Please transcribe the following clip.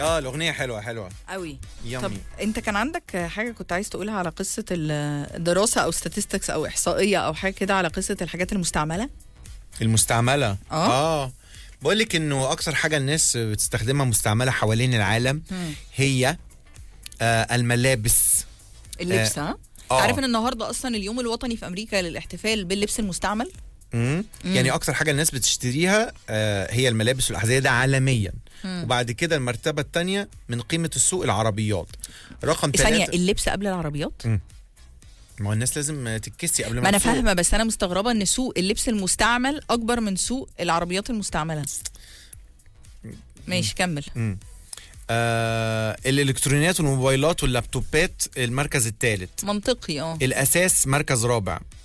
اه الاغنيه حلوه حلوه قوي طب يامي انت كان عندك حاجه كنت عايز تقولها على قصه الدراسه او statistics او احصائيه او حاجه كده على قصه الحاجات المستعمله المستعمله آه. اه بقول لك انه اكثر حاجه الناس بتستخدمها مستعمله حوالين العالم مم. هي آه الملابس اللبس ها آه. عارف ان النهارده اصلا اليوم الوطني في امريكا للاحتفال باللبس المستعمل مم. يعني اكثر حاجه الناس بتشتريها آه هي الملابس والاحذيه ده عالميا مم. وبعد كده المرتبه الثانيه من قيمه السوق العربيات رقم ثانيه ثلاثة اللبس قبل العربيات ما هو الناس لازم تتكسي قبل ما ما انا تسوق. فاهمه بس انا مستغربه ان سوق اللبس المستعمل اكبر من سوق العربيات المستعمله ماشي كمل مم. آه الالكترونيات والموبايلات واللابتوبات المركز الثالث منطقي اه الاساس مركز رابع